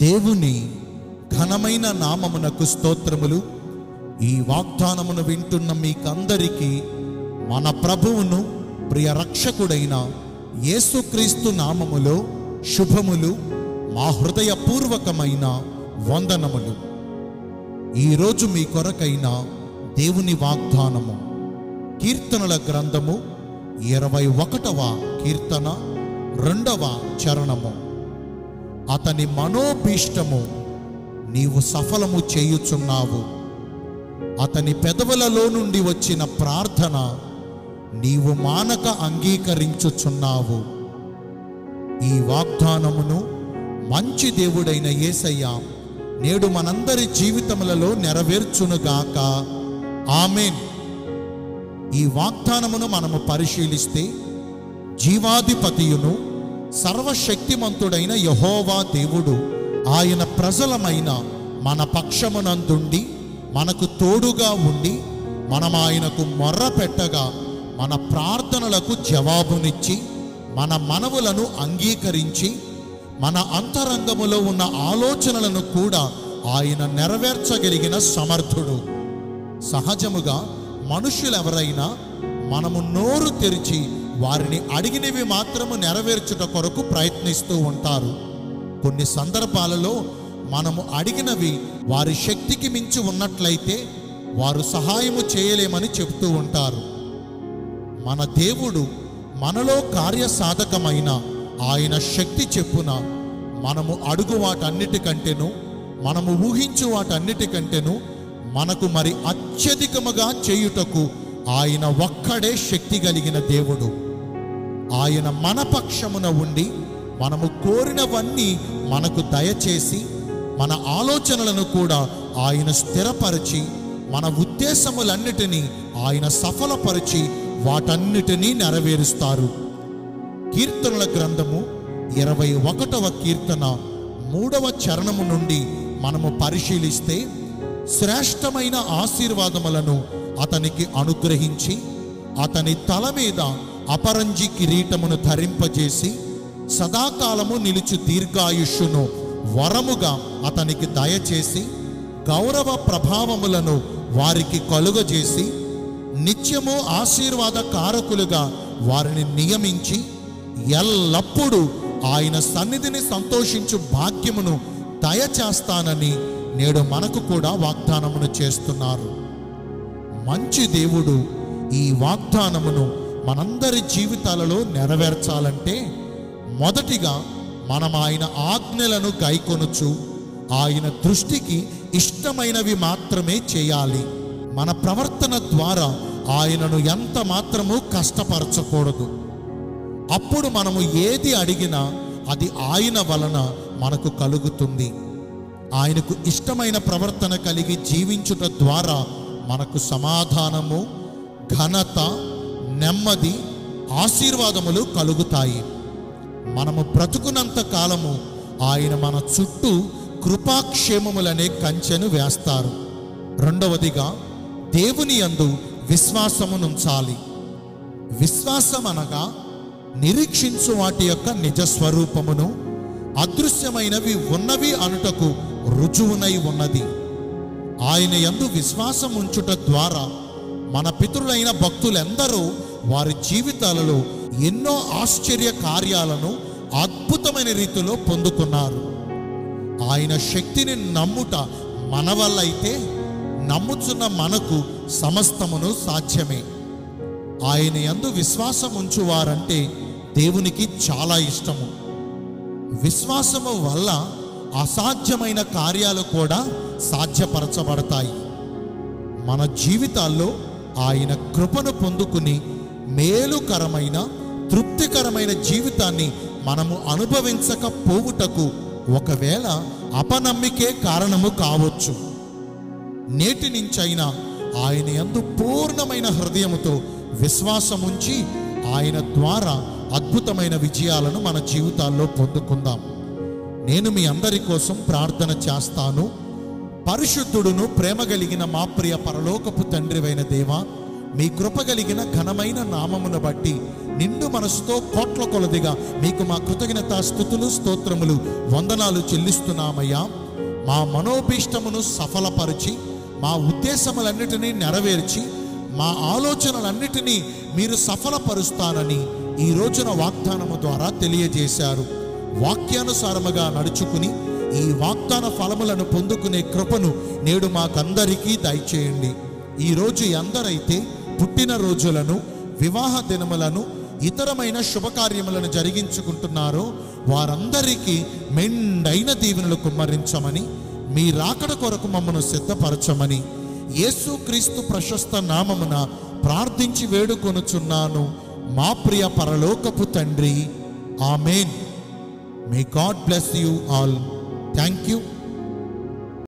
దేవుని ఘనమైన నామమునకు స్తోత్రములు ఈ వాగ్దానమును వింటున్న మీకందరికీ మన ప్రభువును ప్రియ రక్షకుడైన యేసుక్రీస్తు నామములో శుభములు మా హృదయపూర్వకమైన వందనములు ఈరోజు మీ కొరకైన దేవుని వాగ్దానము కీర్తనల గ్రంథము ఇరవై ఒకటవ కీర్తన రెండవ చరణము అతని మనోభీష్టము నీవు సఫలము చేయుచున్నావు అతని పెదవులలో నుండి వచ్చిన ప్రార్థన నీవు మానక అంగీకరించుచున్నావు ఈ వాగ్దానమును మంచి దేవుడైన యేసయ్య నేడు మనందరి జీవితములలో నెరవేర్చునుగాక ఆమెన్ ఈ వాగ్దానమును మనము పరిశీలిస్తే జీవాధిపతియును సర్వశక్తిమంతుడైన యహోవా దేవుడు ఆయన ప్రజలమైన మన పక్షమునందుండి మనకు తోడుగా ఉండి మనం ఆయనకు మొర్ర పెట్టగా మన ప్రార్థనలకు జవాబునిచ్చి మన మనవులను అంగీకరించి మన అంతరంగములో ఉన్న ఆలోచనలను కూడా ఆయన నెరవేర్చగలిగిన సమర్థుడు సహజముగా మనుషులెవరైనా మనము నోరు తెరిచి వారిని అడిగినవి మాత్రము నెరవేర్చుట కొరకు ప్రయత్నిస్తూ ఉంటారు కొన్ని సందర్భాలలో మనము అడిగినవి వారి శక్తికి మించి ఉన్నట్లయితే వారు సహాయము చేయలేమని చెప్తూ ఉంటారు మన దేవుడు మనలో కార్యసాధకమైన ఆయన శక్తి చెప్పున మనము అడుగు వాటన్నిటికంటేను మనము ఊహించు వాటన్నిటికంటేను మనకు మరి అత్యధికముగా చేయుటకు ఆయన ఒక్కడే శక్తి కలిగిన దేవుడు ఆయన మన పక్షమున ఉండి మనము కోరినవన్నీ మనకు దయచేసి మన ఆలోచనలను కూడా ఆయన స్థిరపరిచి మన ఉద్దేశములన్నిటినీ ఆయన సఫలపరిచి వాటన్నిటినీ నెరవేరుస్తారు కీర్తనల గ్రంథము ఇరవై ఒకటవ కీర్తన మూడవ చరణము నుండి మనము పరిశీలిస్తే శ్రేష్టమైన ఆశీర్వాదములను అతనికి అనుగ్రహించి అతని తల మీద అపరంజి కిరీటమును ధరింపజేసి సదాకాలము నిలుచు దీర్ఘాయుష్యును వరముగా అతనికి దయచేసి గౌరవ ప్రభావములను వారికి కలుగజేసి నిత్యము ఆశీర్వాద కారకులుగా వారిని నియమించి ఎల్లప్పుడూ ఆయన సన్నిధిని సంతోషించు భాగ్యమును దయచేస్తానని నేడు మనకు కూడా వాగ్దానమును చేస్తున్నారు మంచి దేవుడు ఈ వాగ్దానమును మనందరి జీవితాలలో నెరవేర్చాలంటే మొదటిగా మనం ఆయన ఆజ్ఞలను గైకొనుచు ఆయన దృష్టికి ఇష్టమైనవి మాత్రమే చేయాలి మన ప్రవర్తన ద్వారా ఆయనను ఎంత మాత్రము కష్టపరచకూడదు అప్పుడు మనము ఏది అడిగినా అది ఆయన వలన మనకు కలుగుతుంది ఆయనకు ఇష్టమైన ప్రవర్తన కలిగి జీవించుట ద్వారా మనకు సమాధానము ఘనత నెమ్మది ఆశీర్వాదములు కలుగుతాయి మనము బ్రతుకునంత కాలము ఆయన మన చుట్టూ కృపాక్షేమములనే కంచెను వేస్తారు రెండవదిగా దేవుని యందు విశ్వాసమునుంచాలి విశ్వాసం అనగా నిరీక్షించు వాటి యొక్క నిజ స్వరూపమును అదృశ్యమైనవి ఉన్నవి అనుటకు రుజువునై ఉన్నది ఆయన యందు విశ్వాసం ఉంచుట ద్వారా మన పితరులైన భక్తులెందరూ వారి జీవితాలలో ఎన్నో ఆశ్చర్య కార్యాలను అద్భుతమైన రీతిలో పొందుకున్నారు ఆయన శక్తిని నమ్ముట మన వల్ల అయితే నమ్ముచున్న మనకు సమస్తమును సాధ్యమే ఆయన యందు విశ్వాసం ఉంచువారంటే దేవునికి చాలా ఇష్టము విశ్వాసము వల్ల అసాధ్యమైన కార్యాలు కూడా సాధ్యపరచబడతాయి మన జీవితాల్లో ఆయన కృపను పొందుకుని మేలుకరమైన తృప్తికరమైన జీవితాన్ని మనము అనుభవించకపోవుటకు ఒకవేళ అపనమ్మికే కారణము కావచ్చు నేటి నుంచైనా ఆయన యందు పూర్ణమైన హృదయముతో విశ్వాసముంచి ఆయన ద్వారా అద్భుతమైన విజయాలను మన జీవితాల్లో పొందుకుందాం నేను మీ అందరి కోసం ప్రార్థన చేస్తాను పరిశుద్ధుడును ప్రేమ కలిగిన మా ప్రియ పరలోకపు తండ్రివైన దేవా మీ కృప కలిగిన ఘనమైన నామమును బట్టి నిండు మనసుతో కోట్ల కొలదిగా మీకు మా కృతజ్ఞత స్థుతులు స్తోత్రములు వందనాలు చెల్లిస్తున్నామయ్యా మా మనోభీష్టమును సఫలపరిచి మా ఉద్దేశములన్నిటినీ నెరవేర్చి మా ఆలోచనలన్నిటినీ మీరు సఫలపరుస్తానని ఈ రోజున వాగ్దానము ద్వారా తెలియజేశారు వాక్యానుసారముగా నడుచుకుని ఈ వాగ్దాన ఫలములను పొందుకునే కృపను నేడు మాకందరికీ దయచేయండి ఈరోజు ఎందరైతే పుట్టిన రోజులను వివాహ దినములను ఇతరమైన శుభకార్యములను జరిగించుకుంటున్నారో వారందరికీ మెండైన దీవెనలు కుమ్మరించమని మీ రాకడ కొరకు మమ్మను సిద్ధపరచమని యేసుక్రీస్తు ప్రశస్త నామమున ప్రార్థించి వేడుకొనుచున్నాను మా ప్రియ పరలోకపు తండ్రి amen may God bless you all thank you